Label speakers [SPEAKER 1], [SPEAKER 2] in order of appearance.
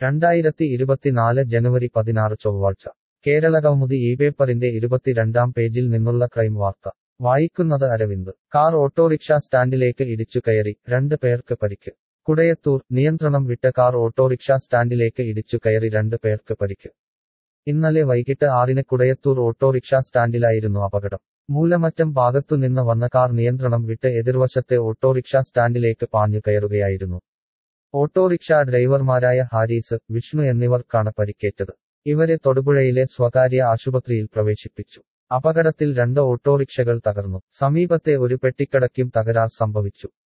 [SPEAKER 1] രണ്ടായിരത്തി ഇരുപത്തിനാല് ജനുവരി പതിനാറ് ചൊവ്വാഴ്ച കേരള കൗമുദി ഈ പേപ്പറിന്റെ ഇരുപത്തിരണ്ടാം പേജിൽ നിന്നുള്ള ക്രൈം വാർത്ത വായിക്കുന്നത് അരവിന്ദ് കാർ ഓട്ടോറിക്ഷ സ്റ്റാൻഡിലേക്ക് ഇടിച്ചു കയറി രണ്ട് പേർക്ക് പരിക്ക് കുടയത്തൂർ നിയന്ത്രണം വിട്ട കാർ ഓട്ടോറിക്ഷ സ്റ്റാൻഡിലേക്ക് ഇടിച്ചു കയറി രണ്ട് പേർക്ക് പരിക്ക് ഇന്നലെ വൈകിട്ട് ആറിന് കുടയത്തൂർ ഓട്ടോറിക്ഷ സ്റ്റാൻഡിലായിരുന്നു അപകടം മൂലമറ്റം ഭാഗത്തുനിന്ന് വന്ന കാർ നിയന്ത്രണം വിട്ട് എതിർവശത്തെ ഓട്ടോറിക്ഷ സ്റ്റാൻഡിലേക്ക് പാഞ്ഞു കയറുകയായിരുന്നു ഓട്ടോറിക്ഷ ഡ്രൈവർമാരായ ഹാരീസ് വിഷ്ണു എന്നിവർക്കാണ് പരിക്കേറ്റത് ഇവരെ തൊടുപുഴയിലെ സ്വകാര്യ ആശുപത്രിയിൽ പ്രവേശിപ്പിച്ചു അപകടത്തിൽ രണ്ട് ഓട്ടോറിക്ഷകൾ തകർന്നു സമീപത്തെ ഒരു പെട്ടിക്കടയ്ക്കും തകരാർ സംഭവിച്ചു